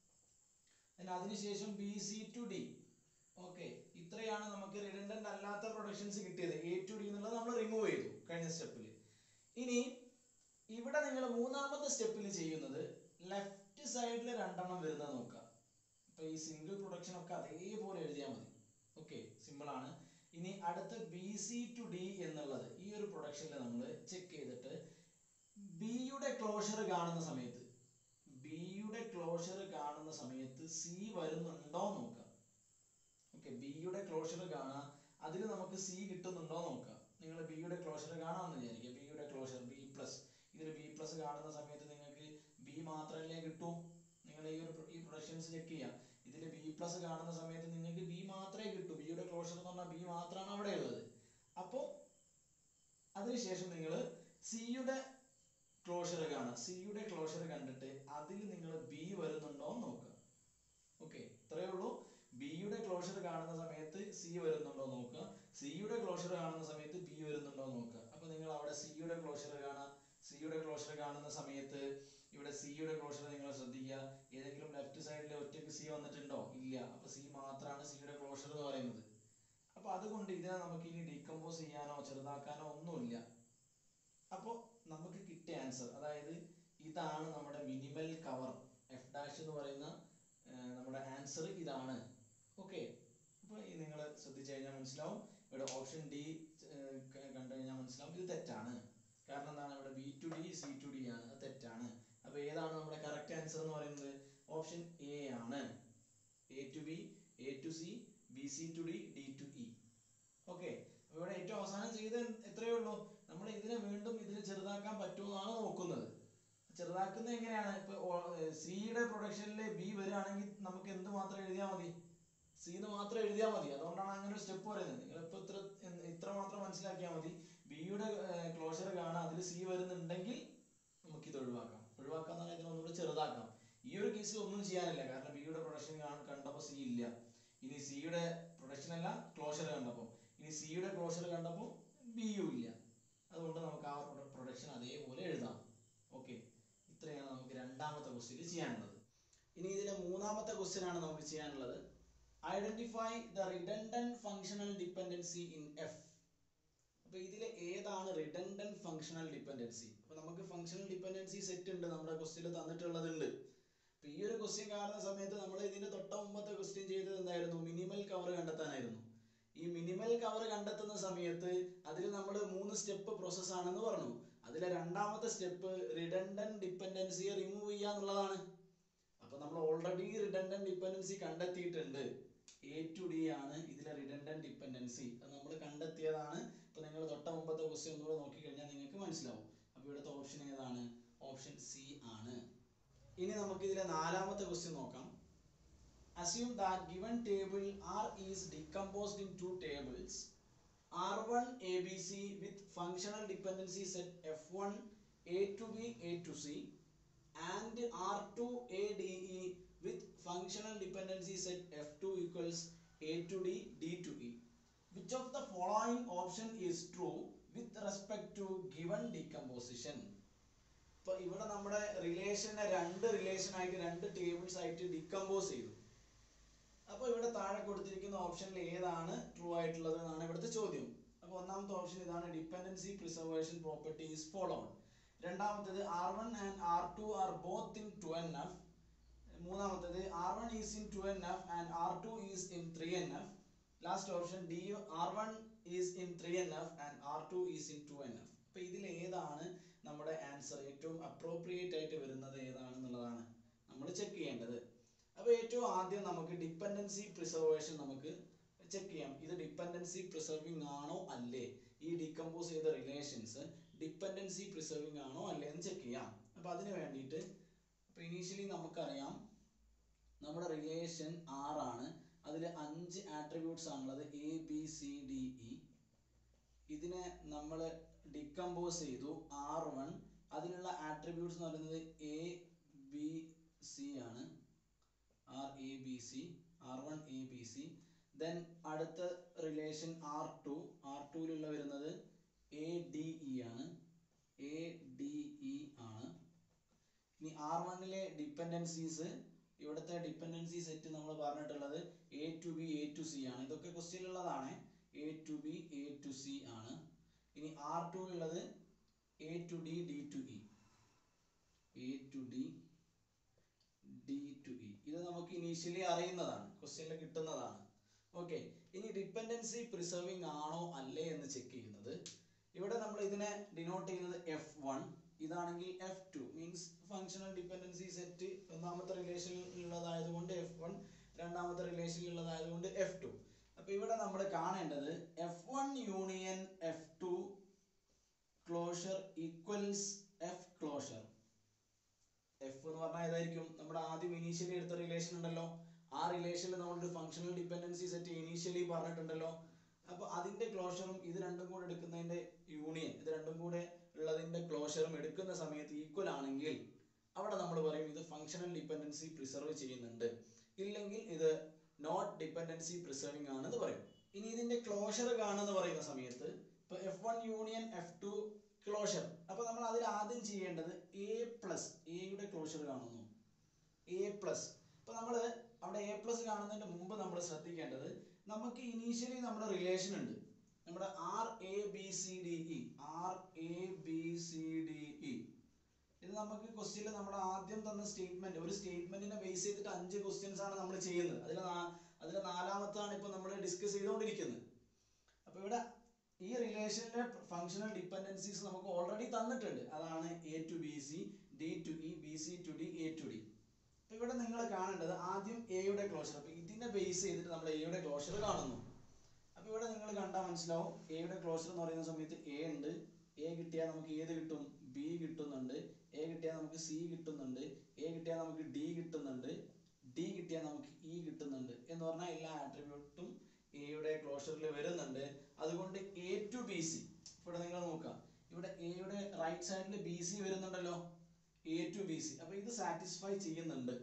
then അതിനുശേഷം B C to D okay ഇത്രയാണ് നമുക്ക് റിഡൻഡന്റ് അല്ലാത്ത പ്രൊഡക്ഷൻസ് കിട്ടിയത് എ ടു ഡി എന്നുള്ളത് നമ്മൾ റിമൂവ് ചെയ്തു കഴിഞ്ഞ സ്റ്റെപ്പിൽ ഇനി ഇവിടെ നിങ്ങൾ മൂന്നാമത്തെ സ്റ്റെപ്പിൽ ചെയ്യുന്നത് ലെഫ്റ്റ് സൈഡിൽ രണ്ടെണ്ണം വരുന്നത് നോക്കുക ഇപ്പൊ ഈ സിംഗിൾ പ്രൊഡക്ഷൻ ഒക്കെ അതേപോലെ എഴുതിയാൽ മതി ഓക്കെ സിമ്പിൾ ആണ് ഇനി അടുത്ത ബി സി ടു ഡി എന്നുള്ളത് ഈ ഒരു പ്രൊഡക്ഷനിൽ നമ്മൾ ചെക്ക് ചെയ്തിട്ട് ബിയുടെ ക്ലോഷർ കാണുന്ന സമയത്ത് ബിയുടെ ക്ലോഷർ കാണുന്ന സമയത്ത് സി വരുന്നുണ്ടോ നോക്കുക ഓക്കെ ബിയുടെ ക്ലോഷർ കാണാം അതിൽ നമുക്ക് സി കിട്ടുന്നുണ്ടോ നോക്കുക നിങ്ങൾ ബിയുടെ ക്ലോഷർ കാണാമെന്ന് വിചാരിക്കുക ബിയുടെ ക്ലോഷർ ബി പ്ലസ് ഇതിൽ ബി പ്ലസ് കാണുന്ന സമയത്ത് നിങ്ങൾക്ക് ബി മാത്രമല്ലേ കിട്ടൂ നിങ്ങൾ ഈ ഒരു ഈ പ്രൊഡക്ഷൻസ് ചെക്ക് ചെയ്യാം ഇതിൽ ബി പ്ലസ് കാണുന്ന സമയത്ത് നിങ്ങൾക്ക് ബി മാത്രമേ കിട്ടൂ ബിയുടെ ക്ലോഷർ എന്ന് പറഞ്ഞാൽ ബി മാത്രമാണ് അവിടെ ഉള്ളത് അപ്പോൾ അതിനുശേഷം നിങ്ങൾ സിയുടെ ക്ലോഷർ കാണുക സിയുടെ ക്ലോഷർ കണ്ടിട്ട് അതിൽ നിങ്ങൾ ബി വരുന്നുണ്ടോ എന്ന് നോക്കുക ഓക്കെ ഇത്രയേ ഉള്ളൂ ബിയുടെ ക്ലോഷർ കാണുന്ന സമയത്ത് സി വരുന്നുണ്ടോ നോക്കുക സിയുടെ ക്ലോഷർ കാണുന്ന സമയത്ത് ബി വരുന്നുണ്ടോ നോക്കുക അപ്പൊ നിങ്ങൾ അവിടെ സിയുടെ ക്ലോഷർ കാണാം സിയുടെ ക്ലോഷർ കാണുന്ന സമയത്ത് ഇവിടെ സിയുടെ ക്ലോഷർ നിങ്ങൾ ശ്രദ്ധിക്കുക ഏതെങ്കിലും ലെഫ്റ്റ് സൈഡിൽ ഒറ്റയ്ക്ക് സി വന്നിട്ടുണ്ടോ ഇല്ല അപ്പൊ സി മാത്രമാണ് സിയുടെ ക്ലോഷർ എന്ന് പറയുന്നത് അപ്പൊ അതുകൊണ്ട് ഇതിനെ നമുക്ക് ഇനി ഡീകമ്പോസ് ചെയ്യാനോ ചെറുതാക്കാനോ ഒന്നുമില്ല അപ്പോൾ നമുക്ക് കിട്ടിയ ആൻസർ അതായത് ഇതാണ് നമ്മുടെ മിനിമൽ കവർ എഫ് ഡാഷ് എന്ന് പറയുന്ന ആ, നമ്മുടെ ആൻസർ ഇതാണ് ഓക്കെ അപ്പോൾ നിങ്ങൾ ശ്രദ്ധിച്ചു കഴിഞ്ഞാൽ മനസ്സിലാവും ഇവിടെ ഓപ്ഷൻ ഡി കണ്ടു കഴിഞ്ഞാൽ മനസ്സിലാവും ഇത് തെറ്റാണ് കാരണം എന്താണ് ഇവിടെ B to D C to D ആണ് അത് തെറ്റാണ് അപ്പോൾ ഏതാണ് നമ്മുടെ കറക്റ്റ് ആൻസർ എന്ന് പറയുന്നത് ഓപ്ഷൻ എ ആണ് A to B A to C B C to D D to E okay അപ്പോൾ ഇവിടെ ഏറ്റവും അവസാനം ചെയ്ത് എത്രയേ ഉള്ളൂ നമ്മൾ ഇതിനെ വീണ്ടും ഇതിൽ ചെറുതാക്കാൻ പറ്റുമെന്നാണ് നോക്കുന്നത് ചെറുതാക്കുന്നത് എങ്ങനെയാണ് ഇപ്പൊ സിയുടെ പ്രൊഡക്ഷനിൽ ബി വരികയാണെങ്കിൽ നമുക്ക് എന്ത് മാത്രം എഴുതിയാൽ മതി സി എന്ന് മാത്രം എഴുതിയാൽ മതി അതുകൊണ്ടാണ് അങ്ങനെ ഒരു സ്റ്റെപ്പ് പറയുന്നത് നിങ്ങൾ ഇപ്പൊ ഇത്ര എന്ന് ഇത്ര മാത്രം മനസ്സിലാക്കിയാൽ മതി ബിയുടെ ക്ലോഷർ കാണാം അതിൽ സി വരുന്നുണ്ടെങ്കിൽ നമുക്ക് ഇത് ഒഴിവാക്കാം ഒഴിവാക്കാം എന്ന് പറഞ്ഞാൽ ഇതിനെ ഒന്നുകൂടി ചെറുതാക്കാം ഈ ഒരു കേസിൽ ഒന്നും ചെയ്യാനില്ല കാരണം ബിയുടെ പ്രൊഡക്ഷൻ കണ്ടപ്പോൾ സി ഇല്ല ഇനി സിയുടെ പ്രൊഡക്ഷൻ അല്ല ക്ലോഷർ കണ്ടപ്പോൾ ഇനി സിയുടെ ക്ലോഷർ കണ്ടപ്പോൾ ബിയും ഇല്ല അതുകൊണ്ട് നമുക്ക് ആ പ്രൊഡക്ഷൻ അതേപോലെ എഴുതാം ഓക്കെ ഇത്രയാണ് നമുക്ക് രണ്ടാമത്തെ ക്വസ്റ്റ്യൻ ചെയ്യാനുള്ളത് ഇനി ഇതിലെ മൂന്നാമത്തെ ക്വസ്റ്റ്യൻ ആണ് നമുക്ക് ചെയ്യാനുള്ളത് identify the redundant functional dependency in F അപ്പൊ ഇതിലെ ഏതാണ് റിഡൻഡന്റ് ഫങ്ഷണൽ ഡിപ്പെൻഡൻസി അപ്പൊ നമുക്ക് ഫങ്ഷണൽ ഡിപ്പെൻഡൻസി സെറ്റ് ഉണ്ട് നമ്മുടെ ക്വസ്റ്റ്യനിൽ തന്നിട്ടുള്ളതുണ്ട് അപ്പൊ ഈ ഒരു ക്വസ്റ്റ്യൻ കാണുന്ന സമയത്ത് നമ്മൾ ഇതിന്റെ തൊട്ട മുമ്പത്തെ ക്വസ്റ്റ്യൻ ചെയ്തത് എന്തായിരുന്നു മിനിമൽ കവർ കണ്ടെത്താനായിരുന്നു ഈ മിനിമൽ കവർ കണ്ടെത്തുന്ന സമയത്ത് അതിൽ നമ്മൾ മൂന്ന് സ്റ്റെപ്പ് പ്രോസസ് ആണെന്ന് പറഞ്ഞു അതിലെ രണ്ടാമത്തെ സ്റ്റെപ്പ് റിഡൻഡന്റ് ഡിപ്പെൻഡൻസിയെ റിമൂവ് ചെയ്യുക എന്നുള്ളതാണ് അപ്പൊ നമ്മൾ ഓൾറെഡി റിഡൻഡന്റ് ഡിപ്പെൻഡൻസി കണ്ടെത്തിയിട്ടുണ്ട് എ ടു ഡി ആണ് ഇതിലെ റിഡൻഡന്റ് ഡിപ്പെൻഡൻസി അത് നമ്മൾ കണ്ടെത്തിയതാണ് ഇപ്പൊ നിങ്ങൾ തൊട്ട മുമ്പത്തെ ക്വസ്റ്റ്യൻ ഒന്നുകൂടെ നോക്കിക്കഴിഞ്ഞാൽ നിങ്ങൾക്ക് മനസ്സിലാവും അപ്പൊ ഇവിടുത്തെ ഓപ്ഷൻ ഏതാണ് ഓപ്ഷൻ സി ആണ് ഇനി നമുക്ക് ഇതിലെ നാലാമത്തെ ക്വസ്റ്റ്യൻ നോക്കാം assume that given table R is decomposed in two tables R1 ABC with functional dependency set F1 A to B A to C and R2 ADE with functional dependency set F2 equals A to D D to E. Which of the following option is true with respect to given decomposition? ഇപ്പൊ ഇവിടെ നമ്മുടെ റിലേഷനെ രണ്ട് relation ആയിട്ട് രണ്ട് tables ആയിട്ട് decompose ചെയ്തു അപ്പൊ ഇവിടെ താഴെ കൊടുത്തിരിക്കുന്ന ഓപ്ഷനിൽ ഏതാണ് ട്രൂ ആയിട്ടുള്ളത് എന്നാണ് ഇവിടുത്തെ ചോദ്യം അപ്പൊ ഒന്നാമത്തെ ഓപ്ഷൻ ഇതാണ് dependency preservation property is followed രണ്ടാമത്തേത് R one and R two R both in two N F മൂന്നാമത്തേത് R one is in two N F and R two is in three N F last option D R one is in three N F and R two is in two N F അപ്പൊ ഇതിൽ ഏതാണ് നമ്മുടെ answer ഏറ്റവും appropriate ആയിട്ട് വരുന്നത് ഏതാണെന്നുള്ളതാണ് നമ്മൾ check ചെയ്യേണ്ടത് അപ്പൊ ഏറ്റവും ആദ്യം നമുക്ക് ഡിപ്പെൻഡൻസി പ്രിസർവേഷൻ നമുക്ക് ചെക്ക് ചെയ്യാം ഇത് ഡിപ്പെൻഡൻസി പ്രിസർവിംഗ് ആണോ അല്ലേ ഈ ഡീകമ്പോസ് ചെയ്ത റിലേഷൻസ് ഡിപ്പെൻഡൻസി പ്രിസർവിംഗ് ആണോ അല്ലേ എന്ന് ചെക്ക് ചെയ്യാം അപ്പൊ അതിന് വേണ്ടിയിട്ട് അപ്പൊ ഇനീഷ്യലി നമുക്കറിയാം നമ്മുടെ റിലേഷൻ ആണ് അതിൽ അഞ്ച് ആട്രിബ്യൂട്ട്സ് ആണുള്ളത് A B C D E ഇതിനെ നമ്മൾ ഡിക്കമ്പോസ് ചെയ്തു ആർ വൺ അതിനുള്ള ആട്രിബ്യൂട്ട്സ് എന്ന് പറയുന്നത് എ ബി സി ആണ് R A B C R one A B C then അടുത്ത റിലേഷൻ ആർ ടു ആർ ടുവിലുള്ള വരുന്നത് എ ഡി ഇ ആണ് എ ഡി ഇ ആണ് ഇനി ആർ വണ്ണിലെ ഡിപ്പെൻഡൻസീസ് ഇവിടുത്തെ ഡിപ്പെൻഡൻസി സെറ്റ് നമ്മൾ പറഞ്ഞിട്ടുള്ളത് A to B A to C ആണ് ഇതൊക്കെ ക്വസ്റ്റ്യനിലുള്ളതാണ് A to B A to C ആണ് ഇനി ആർ ടുവിലുള്ളത് A to D D to E A to D D to E ഇത് നമുക്ക് ഇനീഷ്യലി അറിയുന്നതാണ് ക്വസ്റ്റ്യനിൽ കിട്ടുന്നതാണ് ഓക്കെ ഇനി ഡിപ്പെൻഡൻസി പ്രിസർവിംഗ് ആണോ അല്ലേ എന്ന് ചെക്ക് ചെയ്യുന്നത് ഇവിടെ നമ്മൾ ഇതിനെ ഡിനോട്ട് ചെയ്യുന്നത് എഫ് വൺ ഇതാണെങ്കിൽ F two means functional dependency set ഒന്നാമത്തെ റിലേഷനിൽ ഉള്ളതായതുകൊണ്ട് എഫ് വൺ രണ്ടാമത്തെ റിലേഷനിൽ ഉള്ളതായതുകൊണ്ട് എഫ് ടു അപ്പൊ ഇവിടെ നമ്മൾ കാണേണ്ടത് F one union F two closure equals F closure F എന്ന് പറഞ്ഞാൽ ഏതായിരിക്കും നമ്മുടെ ആദ്യം ഇനീഷ്യലി എടുത്ത റിലേഷൻ ഉണ്ടല്ലോ ആ റിലേഷനിൽ നമ്മളൊരു ഫങ്ഷണൽ ഡിപ്പെൻഡൻസി സെറ്റ് ഇനീഷ്യലി പറഞ്ഞിട്ടുണ്ടല്ലോ അപ്പൊ അതിന്റെ ക്ലോഷറും ഇത് രണ്ടും കൂടെ എടുക്കുന്നതിന്റെ യൂണിയൻ ഇത് രണ്ടും കൂടെ ഉള്ളതിന്റെ ക്ലോഷറും എടുക്കുന്ന സമയത്ത് ഈക്വൽ ആണെങ്കിൽ അവിടെ നമ്മൾ പറയും ഇത് ഫങ്ഷണൽ ഡിപ്പെൻഡൻസി പ്രിസർവ് ചെയ്യുന്നുണ്ട് ഇല്ലെങ്കിൽ ഇത് നോട്ട് ഡിപ്പെൻഡൻസി പ്രിസർവിംഗ് ആണെന്ന് പറയും ഇനി ഇതിന്റെ ക്ലോഷർ കാണുന്ന പറയുന്ന സമയത്ത് ഇപ്പൊ F one union F two closure അപ്പൊ നമ്മൾ അതിൽ ആദ്യം ചെയ്യേണ്ടത് എ പ്ലസ് എയുടെ ക്ലോഷർ കാണുന്നു എ പ്ലസ് ഇപ്പൊ നമ്മൾ അവിടെ എ പ്ലസ് കാണുന്നതിന് മുമ്പ് നമ്മൾ ശ്രദ്ധിക്കേണ്ടത് നമുക്ക് ഇനീഷ്യലി നമ്മുടെ റിലേഷൻ ഉണ്ട് നമ്മുടെ R A B C D E R A B C D E ഇത് നമുക്ക് ക്വസ്റ്റ്യനിൽ നമ്മുടെ ആദ്യം തന്ന സ്റ്റേറ്റ്മെന്റ് ഒരു സ്റ്റേറ്റ്മെന്റിനെ ബേസ് ചെയ്തിട്ട് അഞ്ച് ക്വസ്റ്റ്യൻസ് ആണ് നമ്മൾ ചെയ്യുന്നത് അതിൽ അതിൽ നാലാമത്താണ് ഇപ്പൊ നമ്മൾ ഡിസ്കസ് ചെയ്തുകൊണ്ടിരിക്കുന്നത് അപ്പൊ ഇവിടെ ഈ റിലേഷനിലെ ഫങ്ഷണൽ ഡിപ്പെൻഡൻസീസ് നമുക്ക് ഓൾറെഡി തന്നിട്ടുണ്ട് അതാണ് A to B C D to E B C to D A to D അപ്പൊ ഇവിടെ നിങ്ങൾ കാണേണ്ടത് ആദ്യം എയുടെ ക്ലോഷർ അപ്പൊ ഇതിനെ ബേസ് ചെയ്തിട്ട് നമ്മൾ എയുടെ ക്ലോഷർ കാണുന്നു അപ്പൊ ഇവിടെ നിങ്ങൾ കണ്ടാൽ മനസ്സിലാവും എയുടെ ക്ലോഷർ എന്ന് പറയുന്ന സമയത്ത് എ ഉണ്ട് എ കിട്ടിയാൽ നമുക്ക് ഏത് കിട്ടും ബി കിട്ടുന്നുണ്ട് എ കിട്ടിയാൽ നമുക്ക് സി കിട്ടുന്നുണ്ട് എ കിട്ടിയാൽ നമുക്ക് ഡി കിട്ടുന്നുണ്ട് ഡി കിട്ടിയാൽ നമുക്ക് ഇ കിട്ടുന്നുണ്ട് എന്ന് പറഞ്ഞാൽ എല്ലാ ആട്രിബ്യൂട്ടും എയുടെ ക്ലോഷറിൽ വരുന്നുണ്ട് അതുകൊണ്ട് എ ടു ബി സി ഇവിടെ നിങ്ങൾ നോക്കാം ഇവിടെ എയുടെ റൈറ്റ് സൈഡിൽ ബി സി വരുന്നുണ്ടല്ലോ എ ടു ബി സി അപ്പൊ ഇത് സാറ്റിസ്ഫൈ ചെയ്യുന്നുണ്ട്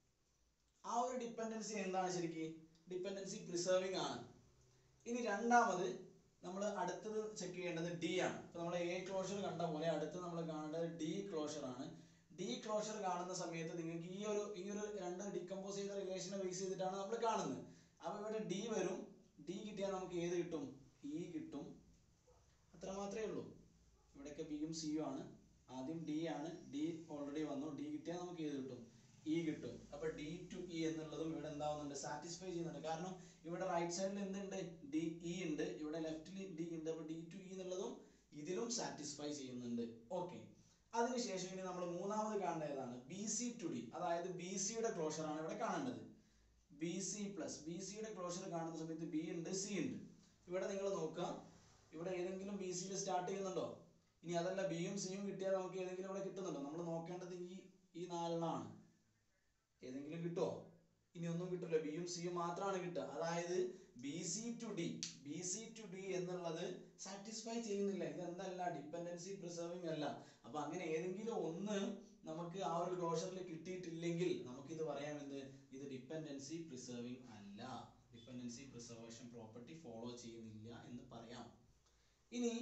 ആ ഒരു ഡിപ്പെൻഡൻസി എന്താണ് ശരിക്കും ഡിപ്പെൻഡൻസി പ്രിസർവിങ് ആണ് ഇനി രണ്ടാമത് നമ്മൾ അടുത്തത് ചെക്ക് ചെയ്യേണ്ടത് ഡി ആണ് ഇപ്പൊ നമ്മൾ എ ക്ലോഷർ കണ്ട പോലെ അടുത്ത് നമ്മൾ കാണേണ്ടത് ഡി ക്ലോഷർ ആണ് ഡി ക്ലോഷർ കാണുന്ന സമയത്ത് നിങ്ങൾക്ക് ഈ ഒരു ഈ ഒരു രണ്ട് ഡിക്കമ്പോസ് ചെയ്ത റിലേഷനെ ബേസ് ചെയ്തിട്ടാണ് നമ്മൾ കാണുന്നത് അപ്പൊ ഇവിടെ ഡി വരും ഡി കിട്ടിയാൽ നമുക്ക് ഏത് കിട്ടും ഇ കിട്ടും അത്ര മാത്രമേ ഉള്ളൂ ഇവിടെയൊക്കെ ബിയും സിയും ആണ് ആദ്യം ഡി ആണ് ഡി ഓൾറെഡി വന്നു ഡി കിട്ടിയാൽ നമുക്ക് ഏത് കിട്ടും ഇ കിട്ടും അപ്പൊ ഡി ടു ഇ എന്നുള്ളതും ഇവിടെ എന്താവുന്നുണ്ട് സാറ്റിസ്ഫൈ ചെയ്യുന്നുണ്ട് കാരണം ഇവിടെ റൈറ്റ് സൈഡിൽ എന്തുണ്ട് ഡി ഇ ഉണ്ട് ഇവിടെ ലെഫ്റ്റിൽ ഡി ഉണ്ട് അപ്പൊ ഡി ടു ഇ എന്നുള്ളതും ഇതിലും സാറ്റിസ്ഫൈ ചെയ്യുന്നുണ്ട് ഓക്കെ അതിനുശേഷം ഇനി നമ്മൾ മൂന്നാമത് കാണേണ്ട ഏതാണ് ബി സി ടു ഡി അതായത് ബി സിയുടെ ക്ലോഷർ ആണ് ഇവിടെ കാണേണ്ടത് ബി സി പ്ലസ് ബി സിയുടെ ക്ലോഷർ കാണുന്ന സമയത്ത് ബി ഉണ്ട് സി ഉണ്ട് ഇവിടെ നിങ്ങൾ നോക്കുക ഇവിടെ ഏതെങ്കിലും ബി സിയിൽ സ്റ്റാർട്ട് ചെയ്യുന്നുണ്ടോ ഇനി അതല്ല ബിയും സിയും കിട്ടിയാൽ നമുക്ക് ഏതെങ്കിലും ഇവിടെ കിട്ടുന്നുണ്ടോ നമ്മൾ നോക്കേണ്ടത് ഈ ഈ നാലെണ്ണമാണ് ഏതെങ്കിലും കിട്ടുമോ ഇനി ഒന്നും കിട്ടില്ല ബിയും സിയും മാത്രമാണ് കിട്ടുക അതായത് B C to D B C to D എന്നുള്ളത് സാറ്റിസ്ഫൈ ചെയ്യുന്നില്ല ഇതെന്തല്ല ഡിപ്പെൻഡൻസി പ്രിസർവിംഗ് അല്ല അപ്പൊ അങ്ങനെ ഏതെങ്കിലും ഒന്ന് നമുക്ക് ആ ഒരു ക്ലോഷറിൽ കിട്ടിയിട്ടില്ലെങ്കിൽ നമുക്കിത് പറയാം എന്ത് ഇത് ഡിപ്പെൻഡൻസി പ്രിസർവിംഗ് അല്ല ഡിപ്പെൻഡൻസി പ്രിസർവേഷൻ പ്രോപ്പർട്ടി ഫോളോ ചെയ്യുന്നില്ല എന്ന് പറയാം ഇനി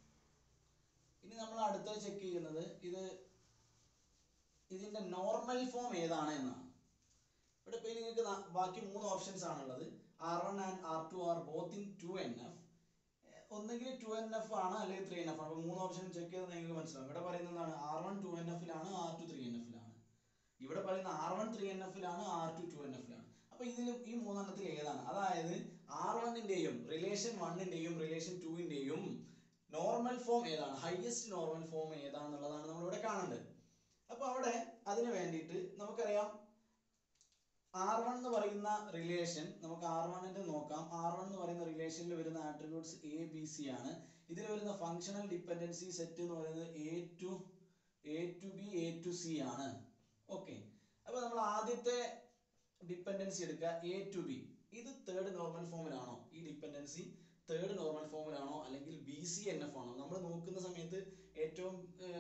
ഇനി നമ്മൾ അടുത്ത ചെക്ക് ചെയ്യുന്നത് ഇത് ഇതിന്റെ നോർമൽ ഫോം ഏതാണ് എന്നാണ് ഇവിടെ ഇപ്പൊ നിങ്ങൾക്ക് നാ- ബാക്കി മൂന്ന് ഓപ്ഷൻസ് ആണുള്ളത് R one and R two R both in two N F ഒന്നെങ്കിൽ ടു എൻ എഫ് ആണ് അല്ലെങ്കിൽ ത്രീ എൻ എഫ് ആണ് അപ്പൊ മൂന്ന് ഓപ്ഷൻ ചെക്ക് ചെയ്ത് നിങ്ങൾക്ക് മനസ്സിലാവും ഇവിടെ പറയുന്നത് എന്താണ് ആർ വൺ ടു എൻ എഫിലാണ് ആർ ടു ത്രീ എൻ എഫിലാണ് ഇവിടെ പറയുന്ന ആർ വൺ ത്രീ എൻ എഫിലാണ് ആർ ടു ടു എൻ എഫിലാണ് അപ്പൊ ഇതിൽ ഈ മൂന്നെണ്ണത്തിൽ ഏതാണ് അതായത് ആർ വണ്ണിന്റെയും റിലേഷൻ വണ്ണിന്റെയും റിലേഷൻ ടുവിന്റെയും നോർമൽ ഫോം ഏതാണ് ഹയസ്റ്റ് നോർമൽ ഫോം ഏതാണെന്നുള്ളതാണ് നമ്മൾ ഇവിടെ കാണേണ്ടത് അപ്പൊ അവിടെ അതിന് വേണ്ടിയിട്ട് നമുക്കറിയാം ആർ വൺ എന്ന് പറയുന്ന റിലേഷൻ നമുക്ക് ആർ വണ്ണിന്റെ നോക്കാം ആർ വൺ എന്ന് പറയുന്ന റിലേഷനിൽ വരുന്ന ആട്രിബ്യൂട്ട്സ് എ ബി സി ആണ് ഇതിൽ വരുന്ന ഫങ്ഷണൽ ഡിപ്പെൻഡൻസി സെറ്റ് എന്ന് പറയുന്നത് A to A to B A to C ആണ് ഓക്കെ അപ്പൊ നമ്മൾ ആദ്യത്തെ ഡിപ്പെൻഡൻസി എടുക്കുക എ ടു ബി ഇത് തേർഡ് നോർമൽ ഫോമിലാണോ ഈ ഡിപ്പെൻഡൻസി തേർഡ് നോർമൽ ഫോമിലാണോ അല്ലെങ്കിൽ ബി സി എൻ എഫ് ആണോ നമ്മൾ നോക്കുന്ന സമയത്ത് ഏറ്റവും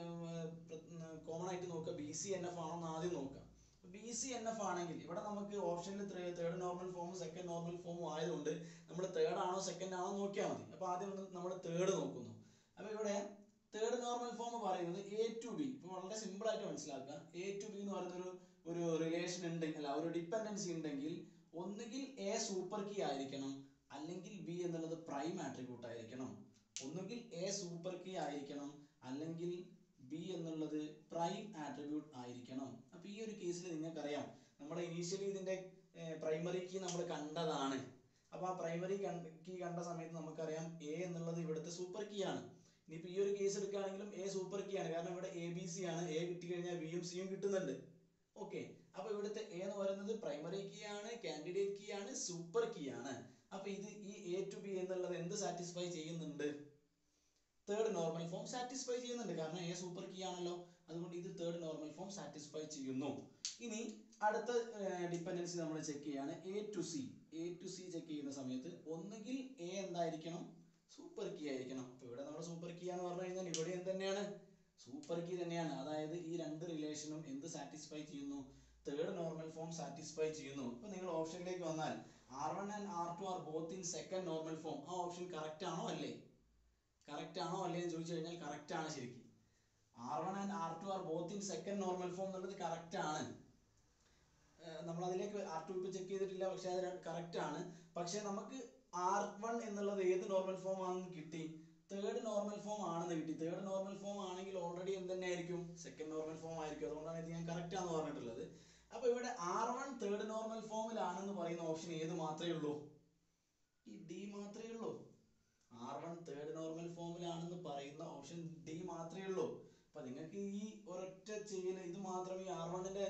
കോമൺ ആയിട്ട് നോക്കുക ബി സി എൻ എഫ് ആണോ എന്ന് ആദ്യം നോക്കുക ബി സി എൻ എഫ് ആണെങ്കിൽ ഇവിടെ നമുക്ക് ഓപ്ഷനിൽ തേർഡ് നോർമൽ ഫോമും സെക്കൻഡ് നോർമൽ ഫോമും ആയതുകൊണ്ട് നമ്മൾ തേർഡ് ആണോ സെക്കൻഡ് ആണോ നോക്കിയാൽ മതി അപ്പൊ ആദ്യം നമ്മൾ തേർഡ് നോക്കുന്നു അപ്പൊ ഇവിടെ തേർഡ് നോർമൽ ഫോം പറയുന്നത് എ ടു ബി ഇപ്പൊ വളരെ സിമ്പിൾ ആയിട്ട് മനസ്സിലാക്കുക എ ടു ബി എന്ന് പറയുന്ന ഒരു ഒരു റിലേഷൻ ഉണ്ടെങ്കിൽ അല്ല ഒരു ഡിപ്പെൻഡൻസി ഉണ്ടെങ്കിൽ ഒന്നുകിൽ എ സൂപ്പർ കീ ആയിരിക്കണം അല്ലെങ്കിൽ ബി എന്നുള്ളത് പ്രൈം ആട്രിബ്യൂട്ട് ആയിരിക്കണം ഒന്നുകിൽ എ സൂപ്പർ കീ ആയിരിക്കണം അല്ലെങ്കിൽ ബി എന്നുള്ളത് പ്രൈം ആട്രിബ്യൂട്ട് ആയിരിക്കണം അപ്പൊ ഈ ഒരു കേസിൽ നിങ്ങൾക്കറിയാം നമ്മൾ ഇനീഷ്യലി ഇതിന്റെ പ്രൈമറി കീ നമ്മൾ കണ്ടതാണ് അപ്പൊ ആ പ്രൈമറി കീ കണ്ട സമയത്ത് നമുക്കറിയാം എ എന്നുള്ളത് ഇവിടുത്തെ സൂപ്പർ കീ ആണ് ഇനിയിപ്പോ ഈ ഒരു കേസ് എടുക്കുകയാണെങ്കിലും എ സൂപ്പർ കീ ആണ് കാരണം ഇവിടെ എ ബി സി ആണ് എ കിട്ടി കഴിഞ്ഞാൽ ബിയും സിയും കിട്ടുന്നുണ്ട് ഓക്കെ അപ്പൊ ഇവിടുത്തെ എ എന്ന് പറയുന്നത് പ്രൈമറി കീ ആണ് കാൻഡിഡേറ്റ് കീ ആണ് സൂപ്പർ കീ ആണ് അപ്പൊ ഇത് ഈ എ ടു ബി എന്നുള്ളത് എന്ത് സാറ്റിസ്ഫൈ ചെയ്യുന്നുണ്ട് തേർഡ് നോർമൽ ഫോം സാറ്റിസ്ഫൈ ചെയ്യുന്നുണ്ട് കാരണം എ സൂപ്പർ കീ ആണല്ലോ അതുകൊണ്ട് ഇത് തേർഡ് നോർമൽ ഫോം സാറ്റിസ്ഫൈ ചെയ്യുന്നു ഇനി അടുത്ത ഡിപ്പെൻഡൻസി നമ്മൾ ചെക്ക് ചെയ്യാണ് A to C A to C check ചെയ്യുന്ന സമയത്ത് ഒന്നുകിൽ എ എന്തായിരിക്കണം സൂപ്പർ കീ ആയിരിക്കണം അപ്പൊ ഇവിടെ നമ്മൾ സൂപ്പർ കീ ആണെന്ന് പറഞ്ഞു കഴിഞ്ഞാൽ ഇവിടെ എന്ത് തന്നെയാണ് സൂപ്പർ കീ തന്നെയാണ് അതായത് ഈ രണ്ട് റിലേഷനും എന്ത് സാറ്റിസ്ഫൈ ചെയ്യുന്നു തേർഡ് നോർമൽ ഫോം സാറ്റിസ്ഫൈ ചെയ്യുന്നു ഇപ്പൊ നിങ്ങൾ ഓപ്ഷനിലേക്ക് വന്നാൽ R one and R two R both in second normal form ആ ഓപ്ഷൻ കറക്റ്റ് ആണോ അല്ലേ കറക്റ്റ് ആണോ അല്ലേ എന്ന് ചോദിച്ചു കഴിഞ്ഞാൽ കറക്റ്റ് ആണ് ശരിക്കും R one and R two R both in second normal form എന്നുള്ളത് കറക്റ്റ് ആണ് നമ്മൾ അതിലേക്ക് ആർ ടു ഇപ്പോൾ ചെക്ക് ചെയ്തിട്ടില്ല പക്ഷെ അത് കറക്റ്റ് ആണ് പക്ഷെ നമുക്ക് ആർ വൺ എന്നുള്ളത് ഏത് നോർമൽ ഫോം ആണെന്ന് കിട്ടി തേർഡ് നോർമൽ ഫോം ആണെന്ന് കിട്ടി തേർഡ് നോർമൽ ഫോം ആണെങ്കിൽ ഓൾറെഡി എന്ത് തന്നെ ആയിരിക്കും സെക്കൻഡ് നോർമൽ ഫോം ആയിരിക്കും അതുകൊണ്ടാണ് ഇത് ഞാൻ കറക്റ്റ് ആണെന്ന് പറഞ്ഞിട്ടുള്ളത് അപ്പൊ ഇവിടെ ആർ വൺ തേർഡ് നോർമൽ ഫോമിലാണെന്ന് പറയുന്ന ഓപ്ഷൻ ഏത് മാത്രമേ ഉള്ളൂ ഈ ഡി മാത്രമേ ഉള്ളൂ ആർ വൺ തേർഡ് നോർമൽ ഫോമിലാണെന്ന് പറയുന്ന ഓപ്ഷൻ ഡി മാത്രമേ ഉള്ളൂ അപ്പൊ നിങ്ങൾക്ക് ഈ ഒരൊറ്റ ചെയ്യൽ ഇത് മാത്രം ഈ ആർ വണ്ണിന്റെ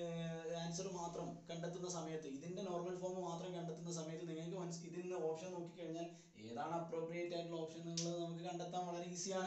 ആൻസർ മാത്രം കണ്ടെത്തുന്ന സമയത്ത് ഇതിന്റെ നോർമൽ ഫോം മാത്രം കണ്ടെത്തുന്ന സമയത്ത് നിങ്ങൾക്ക് മനസ് ഇതിൽ നിന്ന് ഓപ്ഷൻ നോക്കിക്കഴിഞ്ഞാൽ ഏതാണ് അപ്രോപ്രിയേറ്റ് ആയിട്ടുള്ള ഓപ്ഷൻ എന്നുള്ളത് നമുക്ക് കണ്ടെത്താൻ വളരെ ഈസിയാണ്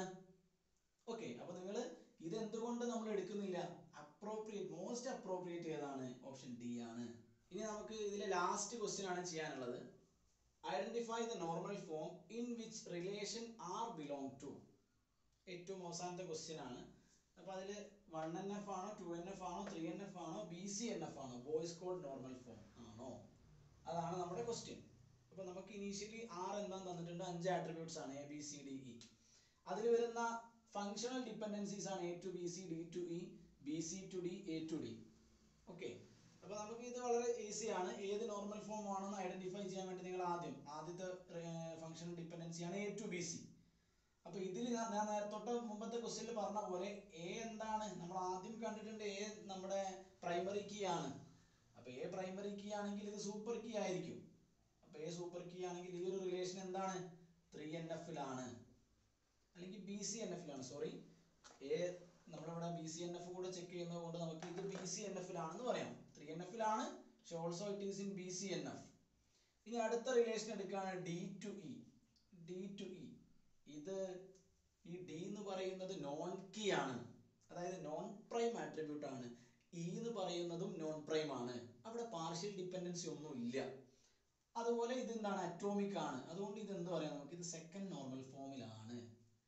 ഓക്കെ അപ്പൊ നിങ്ങൾ ഇത് എന്തുകൊണ്ട് നമ്മൾ എടുക്കുന്നില്ല അപ്രോപ്രിയേറ്റ് മോസ്റ്റ് അപ്രോപ്രിയേറ്റ് ഏതാണ് ഓപ്ഷൻ ഡി ആണ് ഇനി നമുക്ക് ഇതിലെ ലാസ്റ്റ് ക്വസ്റ്റ്യൻ ആണ് ചെയ്യാനുള്ളത് identify the normal form in which relation are belong to ഏറ്റവും അവസാനത്തെ ക്വസ്റ്റ്യൻ ആണ് അപ്പൊ അതിൽ വൺ എൻ എഫ് ആണോ ടു എൻ എഫ് ആണോ ത്രീ എൻ എഫ് ആണോ ബി സി എൻ എഫ് ആണോ ബോയ്സ് കോഡ് നോർമൽ ഫോം ആണോ അതാണ് നമ്മുടെ ക്വസ്റ്റ്യൻ അപ്പൊ നമുക്ക് ഇനീഷ്യലി ആർ എന്താന്ന് തന്നിട്ടുണ്ട് അഞ്ച് ആട്രിബ്യൂട്ട്സ് ആണ് A B C D E അതിൽ വരുന്ന ഫങ്ഷണൽ ഡിപ്പെൻഡൻസീസ് ആണ് A to B C D to E B C to D A to D okay അപ്പൊ നമുക്ക് ഇത് വളരെ ഈസി ആണ് ഏത് നോർമൽ ഫോം ആണെന്ന് ഐഡന്റിഫൈ ചെയ്യാൻ വേണ്ടി നിങ്ങൾ ആദ്യം ആദ്യത്തെ ഫങ്ഷണൽ ഡിപ്പെൻഡൻസി ആണ് എ ടു ബി സി അപ്പൊ ഇതിൽ ഞാൻ ഞാൻ നേരത്തെ തൊട്ട് മുമ്പത്തെ ക്വസ്റ്റ്യനിൽ പറഞ്ഞ പോലെ എ എന്താണ് നമ്മൾ ആദ്യം കണ്ടിട്ടുണ്ട് എ നമ്മുടെ പ്രൈമറി കീ ആണ് അപ്പൊ എ പ്രൈമറി കീ ആണെങ്കിൽ ഇത് സൂപ്പർ കീ ആയിരിക്കും അപ്പൊ എ സൂപ്പർ കീ ആണെങ്കിൽ ഈ ഒരു റിലേഷൻ എന്താണ് ത്രീ എൻ എഫിലാണ് അല്ലെങ്കിൽ ബി സി എൻ എഫിലാണ് സോറി എ നമ്മളിവിടെ ബി സി എൻ എഫ് കൂടെ ചെക്ക് ചെയ്യുന്നത് കൊണ്ട് നമുക്ക് ഇത് ബി സി എൻ എഫിലാണെന്ന് പറയാം ത്രീ എൻ എഫിലാണ് പക്ഷെ also it is in B C N F ഇനി അടുത്ത റിലേഷൻ എടുക്കുകയാണ് D to E D to E ഇത് ഈ ഡി എന്ന് പറയുന്നത് നോൺ കീ ആണ് അതായത് നോൺ പ്രൈം ആട്രിബ്യൂട്ട് ആണ് ഇ എന്ന് പറയുന്നതും നോൺ പ്രൈം ആണ് അവിടെ പാർഷ്യൽ ഡിപ്പെൻഡൻസി ഒന്നും ഇല്ല അതുപോലെ ഇത് എന്താണ് അറ്റോമിക് ആണ് അതുകൊണ്ട് ഇത് എന്ത് പറയാം നമുക്ക് ഇത് സെക്കൻഡ് നോർമൽ ഫോമിലാണ്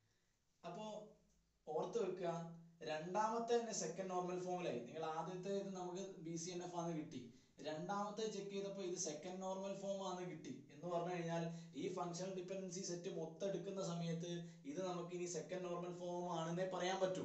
അപ്പോ ഓർത്ത് വെക്കുക രണ്ടാമത്തെ തന്നെ സെക്കൻഡ് നോർമൽ ഫോമിലായി നിങ്ങൾ ആദ്യത്തെ ഇത് നമുക്ക് ബി സി എൻ എഫ് ആണ് കിട്ടി രണ്ടാമത്തെ ചെക്ക് ചെയ്തപ്പോൾ ഇത് സെക്കൻഡ് നോർമൽ ഫോം ആണ് കിട്ടി എന്ന് പറഞ്ഞു കഴിഞ്ഞാൽ ഈ ഫങ്ഷണൽ ഡിപ്പെൻഡൻസി സെറ്റ് മൊത്തം എടുക്കുന്ന സമയത്ത് ഇത് നമുക്ക് ഇനി സെക്കൻഡ് നോർമൽ ഫോം ആണെന്നേ പറയാൻ പറ്റൂ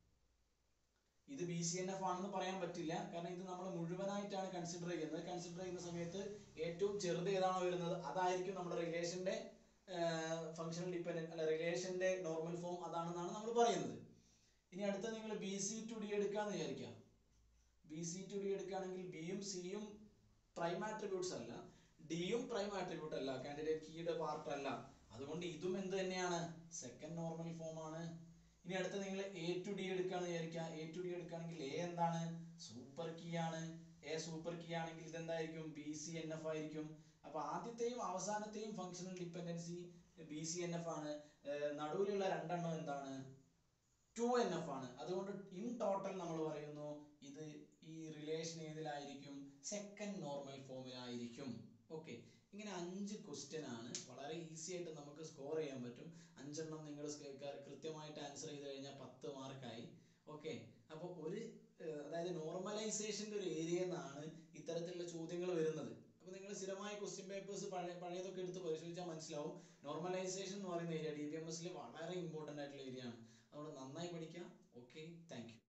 ഇത് ബി സി എൻ എഫ് ആണെന്ന് പറയാൻ പറ്റില്ല കാരണം ഇത് നമ്മൾ മുഴുവനായിട്ടാണ് കൺസിഡർ ചെയ്യുന്നത് കൺസിഡർ ചെയ്യുന്ന സമയത്ത് ഏറ്റവും ചെറുത് ഏതാണോ വരുന്നത് അതായിരിക്കും നമ്മുടെ റിലേഷന്റെ ഫങ്ഷണൽ ഡിപ്പെൻഡന്റ് അല്ല റിലേഷന്റെ നോർമൽ ഫോം അതാണെന്നാണ് നമ്മൾ പറയുന്നത് ഇനി അടുത്ത നിങ്ങൾ ബി സി ടു ഡി എടുക്കാന്ന് വിചാരിക്കാം ബി സി ടു ഡി എടുക്കുകയാണെങ്കിൽ ബിയും സിയും പ്രൈം ആട്രിബ്യൂട്ട്സ് അല്ല ഡിയും പ്രൈം ആട്രിബ്യൂട്ട് അല്ല കാൻഡിഡേറ്റ് കീയുടെ പാർട്ട് അല്ല അതുകൊണ്ട് ഇതും എന്ത് തന്നെയാണ് സെക്കൻഡ് നോർമൽ ഫോം ആണ് ഇനി അടുത്ത നിങ്ങൾ എ ടു ഡി എടുക്കാന്ന് വിചാരിക്കുക എ ടു ഡി എടുക്കുകയാണെങ്കിൽ എ എന്താണ് സൂപ്പർ കീ ആണ് എ സൂപ്പർ കീ ആണെങ്കിൽ ഇതെന്തായിരിക്കും ബി സി എൻ എഫ് ആയിരിക്കും അപ്പൊ ആദ്യത്തെയും അവസാനത്തെയും functional dependency B C N F ആണ് ഏർ നടുവിലുള്ള രണ്ടെണ്ണം എന്താണ് ടു എൻ എഫ് ആണ് അതുകൊണ്ട് ഇൻ ടോട്ടൽ നമ്മൾ പറയുന്നു ഇത് ഈ റിലേഷൻ ഏതിലായിരിക്കും സെക്കൻഡ് നോർമൽ ഫോമിലായിരിക്കും ഓക്കെ ഇങ്ങനെ അഞ്ച് ക്വസ്റ്റ്യൻ ആണ് വളരെ ഈസി ആയിട്ട് നമുക്ക് സ്കോർ ചെയ്യാൻ പറ്റും അഞ്ചെണ്ണം നിങ്ങൾ കൃത്യമായിട്ട് ആൻസർ ചെയ്ത് കഴിഞ്ഞാൽ പത്ത് മാർക്കായി ഓക്കെ അപ്പോൾ ഒരു ഏർ അതായത് നോർമലൈസേഷൻ്റെ ഒരു ഏരിയയിൽ നിന്നാണ് ഇത്തരത്തിലുള്ള ചോദ്യങ്ങൾ വരുന്നത് അപ്പോൾ നിങ്ങൾ സ്ഥിരമായ ക്വസ്റ്റ്യൻ പേപ്പേഴ്സ് പഴയ പഴയതൊക്കെ എടുത്ത് പരിശോധിച്ചാൽ മനസ്സിലാവും നോർമലൈസേഷൻ എന്ന് പറയുന്ന ഏരിയ ഡി ബി എം എസിൽ വളരെ ഇമ്പോർട്ടൻ്റ് ആയിട്ടുള്ള ഏരിയ ആണ് അതുകൊണ്ട് നന്നായി പഠിക്കാം ഓക്കെ താങ്ക് യു